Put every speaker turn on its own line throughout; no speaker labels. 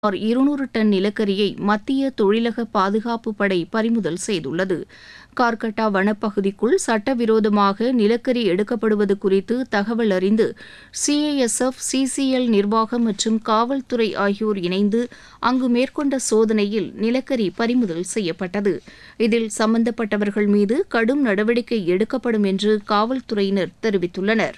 சுமார் இருநூறு டன் நிலக்கரியை மத்திய தொழிலக பாதுகாப்பு படை பறிமுதல் செய்துள்ளது கார்கட்டா வனப்பகுதிக்குள் சட்டவிரோதமாக நிலக்கரி எடுக்கப்படுவது குறித்து தகவல் அறிந்து சிஐஎஸ்எஃப் சிசிஎல் நிர்வாகம் மற்றும் காவல்துறை ஆகியோர் இணைந்து அங்கு மேற்கொண்ட சோதனையில் நிலக்கரி பறிமுதல் செய்யப்பட்டது இதில் சம்பந்தப்பட்டவர்கள் மீது கடும் நடவடிக்கை எடுக்கப்படும் என்று காவல்துறையினர் தெரிவித்துள்ளனர்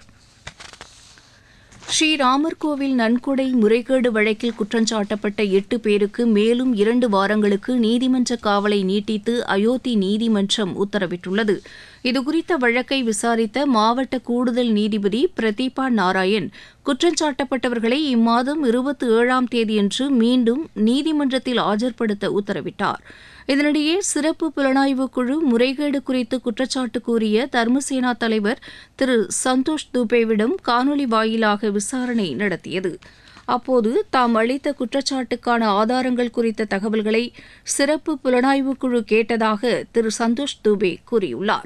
ஸ்ரீராமர் கோவில் நன்கொடை முறைகேடு வழக்கில் குற்றஞ்சாட்டப்பட்ட எட்டு பேருக்கு மேலும் இரண்டு வாரங்களுக்கு நீதிமன்ற காவலை நீட்டித்து அயோத்தி நீதிமன்றம் உத்தரவிட்டுள்ளது இதுகுறித்த வழக்கை விசாரித்த மாவட்ட கூடுதல் நீதிபதி பிரதீபா நாராயண் குற்றஞ்சாட்டப்பட்டவர்களை இம்மாதம் இருபத்தி ஏழாம் தேதியன்று மீண்டும் நீதிமன்றத்தில் ஆஜர்படுத்த உத்தரவிட்டார் இதனிடையே சிறப்பு புலனாய்வு குழு முறைகேடு குறித்து குற்றச்சாட்டு கூறிய தர்மசேனா தலைவர் திரு சந்தோஷ் துபேவிடம் காணொலி வாயிலாக விசாரணை நடத்தியது அப்போது தாம் அளித்த குற்றச்சாட்டுக்கான ஆதாரங்கள் குறித்த தகவல்களை சிறப்பு புலனாய்வு குழு கேட்டதாக திரு சந்தோஷ் துபே கூறியுள்ளார்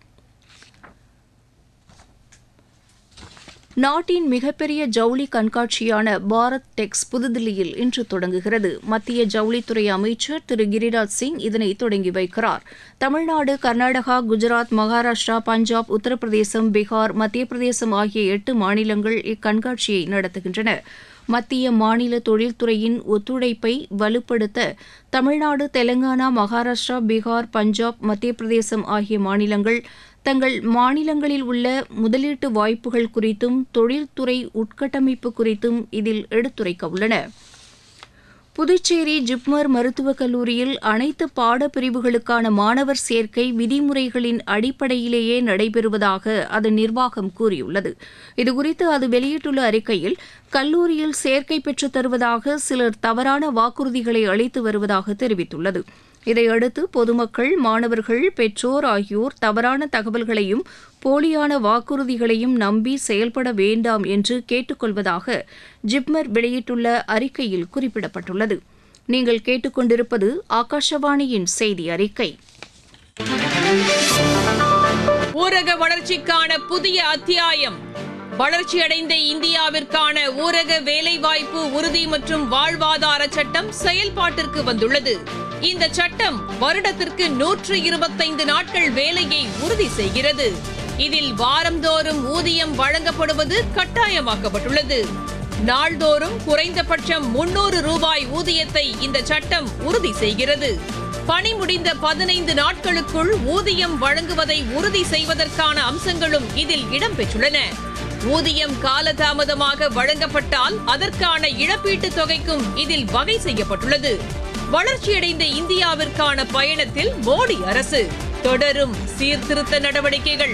நாட்டின் மிகப்பெரிய ஜவுளி கண்காட்சியான பாரத் டெக்ஸ் புதுதில்லியில் இன்று தொடங்குகிறது மத்திய ஜவுளித்துறை அமைச்சர் திரு கிரிராஜ் சிங் இதனை தொடங்கி வைக்கிறார் தமிழ்நாடு கர்நாடகா குஜராத் மகாராஷ்டிரா பஞ்சாப் உத்தரப்பிரதேசம் பீகார் மத்திய பிரதேசம் ஆகிய எட்டு மாநிலங்கள் இக்கண்காட்சியை நடத்துகின்றன மத்திய மாநில தொழில்துறையின் ஒத்துழைப்பை வலுப்படுத்த தமிழ்நாடு தெலங்கானா மகாராஷ்டிரா பீகார் பஞ்சாப் மத்திய பிரதேசம் ஆகிய மாநிலங்கள் தங்கள் மாநிலங்களில் உள்ள முதலீட்டு வாய்ப்புகள் குறித்தும் தொழில்துறை உட்கட்டமைப்பு குறித்தும் இதில் எடுத்துரைக்க உள்ளன புதுச்சேரி ஜிப்மர் மருத்துவக் கல்லூரியில் அனைத்து பாடப்பிரிவுகளுக்கான மாணவர் சேர்க்கை விதிமுறைகளின் அடிப்படையிலேயே நடைபெறுவதாக அதன் நிர்வாகம் கூறியுள்ளது இதுகுறித்து அது வெளியிட்டுள்ள அறிக்கையில் கல்லூரியில் சேர்க்கை பெற்றுத் தருவதாக சிலர் தவறான வாக்குறுதிகளை அளித்து வருவதாக தெரிவித்துள்ளது இதையடுத்து பொதுமக்கள் மாணவர்கள் பெற்றோர் ஆகியோர் தவறான தகவல்களையும் போலியான வாக்குறுதிகளையும் நம்பி செயல்பட வேண்டாம் என்று கேட்டுக்கொள்வதாக ஜிப்மர் வெளியிட்டுள்ள அறிக்கையில் குறிப்பிடப்பட்டுள்ளது நீங்கள் கேட்டுக்கொண்டிருப்பது ஆகாஷவாணியின் செய்தி அறிக்கை
ஊரக வளர்ச்சிக்கான புதிய அத்தியாயம் வளர்ச்சியடைந்த இந்தியாவிற்கான ஊரக வேலைவாய்ப்பு உறுதி மற்றும் வாழ்வாதார சட்டம் செயல்பாட்டிற்கு வந்துள்ளது இந்த சட்டம் வருடத்திற்கு நூற்று இருபத்தைந்து நாட்கள் வேலையை உறுதி செய்கிறது இதில் வாரந்தோறும் ஊதியம் வழங்கப்படுவது கட்டாயமாக்கப்பட்டுள்ளது நாள்தோறும் குறைந்தபட்சம் முன்னூறு ரூபாய் ஊதியத்தை இந்த சட்டம் உறுதி செய்கிறது பணி முடிந்த பதினைந்து நாட்களுக்குள் ஊதியம் வழங்குவதை உறுதி செய்வதற்கான அம்சங்களும் இதில் இடம்பெற்றுள்ளன ஊதியம் காலதாமதமாக வழங்கப்பட்டால் அதற்கான இழப்பீட்டுத் தொகைக்கும் இதில் வகை செய்யப்பட்டுள்ளது வளர்ச்சியடைந்த இந்தியாவிற்கான பயணத்தில் மோடி அரசு தொடரும் சீர்திருத்த நடவடிக்கைகள்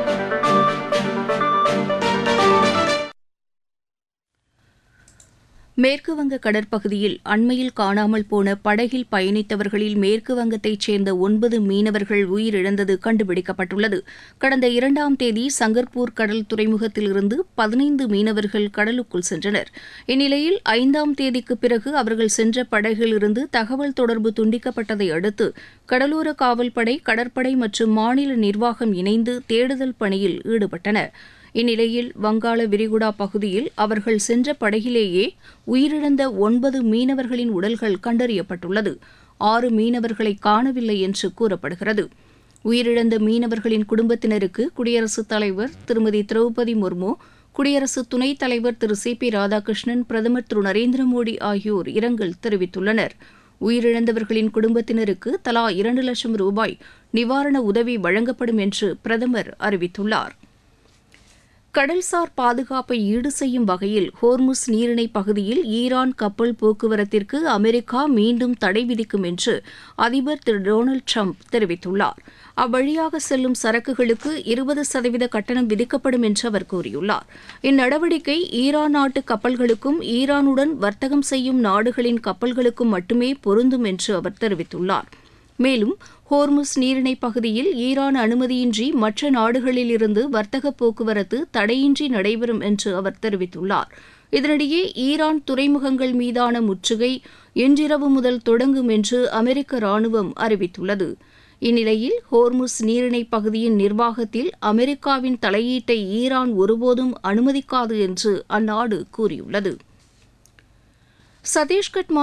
மேற்குவங்க கடற்பகுதியில் அண்மையில் காணாமல் போன படகில் பயணித்தவர்களில் மேற்கு வங்கத்தைச் சேர்ந்த ஒன்பது மீனவர்கள் உயிரிழந்தது கண்டுபிடிக்கப்பட்டுள்ளது கடந்த இரண்டாம் தேதி சங்கர்பூர் கடல் துறைமுகத்திலிருந்து பதினைந்து மீனவர்கள் கடலுக்குள் சென்றனர் இந்நிலையில் ஐந்தாம் தேதிக்கு பிறகு அவர்கள் சென்ற படகிலிருந்து தகவல் தொடர்பு துண்டிக்கப்பட்டதை அடுத்து கடலோர காவல்படை கடற்படை மற்றும் மாநில நிர்வாகம் இணைந்து தேடுதல் பணியில் ஈடுபட்டன இந்நிலையில் வங்காள விரிகுடா பகுதியில் அவர்கள் சென்ற படகிலேயே உயிரிழந்த ஒன்பது மீனவர்களின் உடல்கள் கண்டறியப்பட்டுள்ளது ஆறு மீனவர்களை காணவில்லை என்று கூறப்படுகிறது உயிரிழந்த மீனவர்களின் குடும்பத்தினருக்கு குடியரசுத் தலைவர் திருமதி திரௌபதி முர்மு குடியரசு துணைத் தலைவர் திரு சி பி ராதாகிருஷ்ணன் பிரதமர் திரு நரேந்திர மோடி ஆகியோர் இரங்கல் தெரிவித்துள்ளனர் உயிரிழந்தவர்களின் குடும்பத்தினருக்கு தலா இரண்டு லட்சம் ரூபாய் நிவாரண உதவி வழங்கப்படும் என்று பிரதமர் அறிவித்துள்ளார் கடல்சார் பாதுகாப்பை ஈடு செய்யும் வகையில் ஹோர்முஸ் நீரிணை பகுதியில் ஈரான் கப்பல் போக்குவரத்திற்கு அமெரிக்கா மீண்டும் தடை விதிக்கும் என்று அதிபர் திரு டொனால்டு ட்ரம்ப் தெரிவித்துள்ளார் அவ்வழியாக செல்லும் சரக்குகளுக்கு இருபது சதவீத கட்டணம் விதிக்கப்படும் என்று அவர் கூறியுள்ளார் இந்நடவடிக்கை ஈரான் நாட்டு கப்பல்களுக்கும் ஈரானுடன் வர்த்தகம் செய்யும் நாடுகளின் கப்பல்களுக்கும் மட்டுமே பொருந்தும் என்று அவர் தெரிவித்துள்ளார் மேலும் ஹோர்முஸ் நீரிணை பகுதியில் ஈரான் அனுமதியின்றி மற்ற நாடுகளில் இருந்து வர்த்தக போக்குவரத்து தடையின்றி நடைபெறும் என்று அவர் தெரிவித்துள்ளார் இதனிடையே ஈரான் துறைமுகங்கள் மீதான முற்றுகை இன்றிரவு முதல் தொடங்கும் என்று அமெரிக்க ராணுவம் அறிவித்துள்ளது இந்நிலையில் ஹோர்முஸ் நீரிணை பகுதியின் நிர்வாகத்தில் அமெரிக்காவின் தலையீட்டை ஈரான் ஒருபோதும் அனுமதிக்காது என்று அந்நாடு கூறியுள்ளது சத்தீஸ்கட்